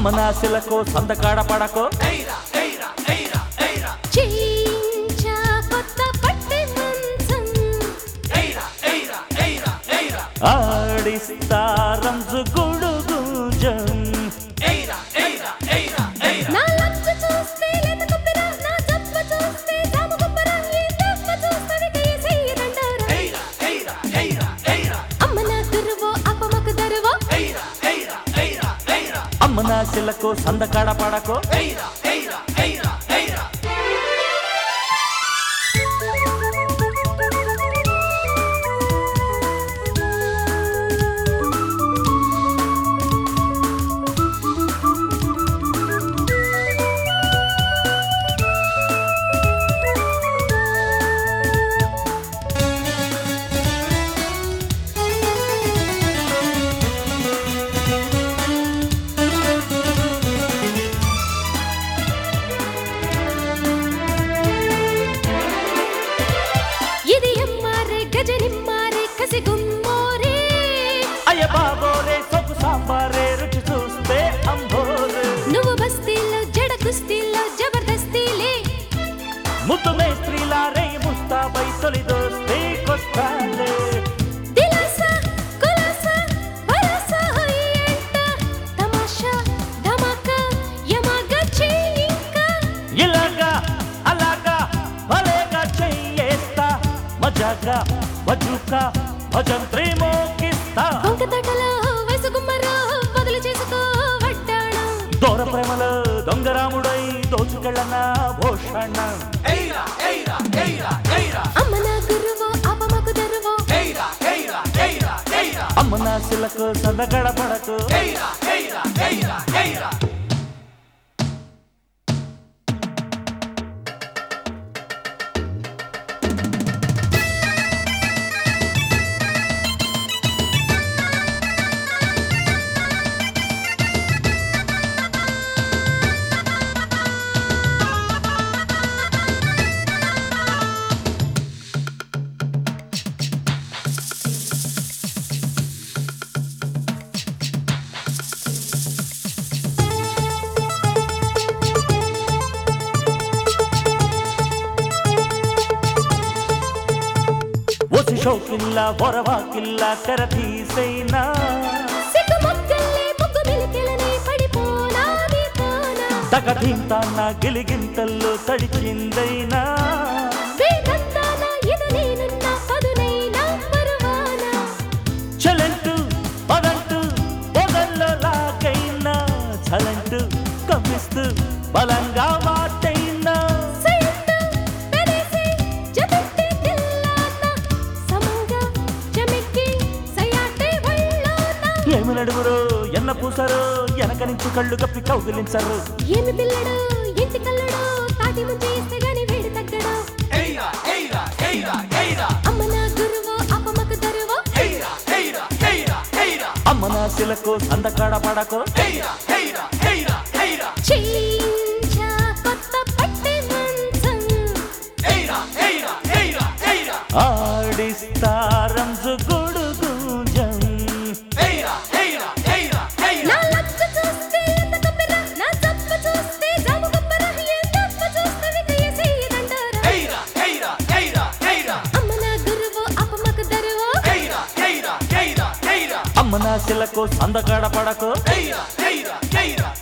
అమ్మ నా శిలకు సందకాడ పడకో చేయించా కొత్త పట్టె మంచం ఆడిస్తా రంజు గుడుగుజం నా లక్కు చూస్తే లేత కొబ్బెర, నా జబ్బ చూస్తే జామ కొబ్బెర, ఈ దెబ్బ చూస్తే వికయేసి దండోర. అమ్మ నా దుర్వో అపమకు దరువో అమ్మ నా శిలకు సందకాడ పడకో ఇది ఎమ్మారే గజనిమ్మారే కసిగుమ్మోరే అయ్య బాబోరే సొగ్గు సాంబారే రుచి చూస్తే అంబోరే నువ్వు బస్తీల్లో జడ కుస్తీల్లో జబర్దస్తీలే ముద్దు మేస్త్రీలా రే ముస్తాబై తొలి దోస్తే కొస్తాలే దిలాసా కులాసా వరసా హయ్యంట తమాషా ధమాకా యమాగా చెయ్యింకా ఇలాగా అలాగా భలేగా చెయ్యేస్తా మజాగా బజుకా భజంత్రి మోగిస్తా వంక తటలో వయసుగుమ్మరో బదులు చేసుకో వడ్డాణం దూర ప్రేమలో దొంగరాముడై దోచుకెళ్ళన భూషణ అమ్మ నా గురువో అపమకు దరువో అమ్మ నా శిలకు సదగడ పడకు ఒసి షోకిల్ల బొరవాకిల్ల తెర తీసైనా సిగ్గు మొక్కల్లే ముగ్గు మిలికెలని పడిపోనా దీపానా తగధింతాన్న గిలిగింతల్లో తడిచిందైనా వేగంతాన ఇది నేనున్న పదునైనా పరువానా చలంటు పదంటు పొదల్లో లాగైనా చలంటు కప్పిస్తూ బలంగా వాటైనా సైంటు పెనేసి జబెట్టి తిల్లాన సమంగా జమిక్కి సయాటే వళ్ళాన ఏమి నడుగురో ఎన్న పూసరో వెనక నుంచి కళ్ళు కప్పి కౌగిలించరు ఏమి పిల్లడు ఇంటి కల్లడు తాటి ముంచి ఇస్తే గాని వేడి తగ్గడు అమ్మ నా గురువో అపమకు దరువో అమ్మ నా శిలకు సందకాడ పడకో చేయించా కొత్త పట్టె మంచం ఆడిస్తా రంజు గుడుగుజం నా లక్కు చూస్తే ఎంత కొబ్బెర, నా జబ్బ చూస్తే జామ కొబ్బెర, ఏ దెబ్బ చూస్తే వికయేసి దండోర. అమ్మ నా గురువో అపమకు దరువో అమ్మ నా శిలకు సందకాడ పడకో Hey, hey, hey, hey,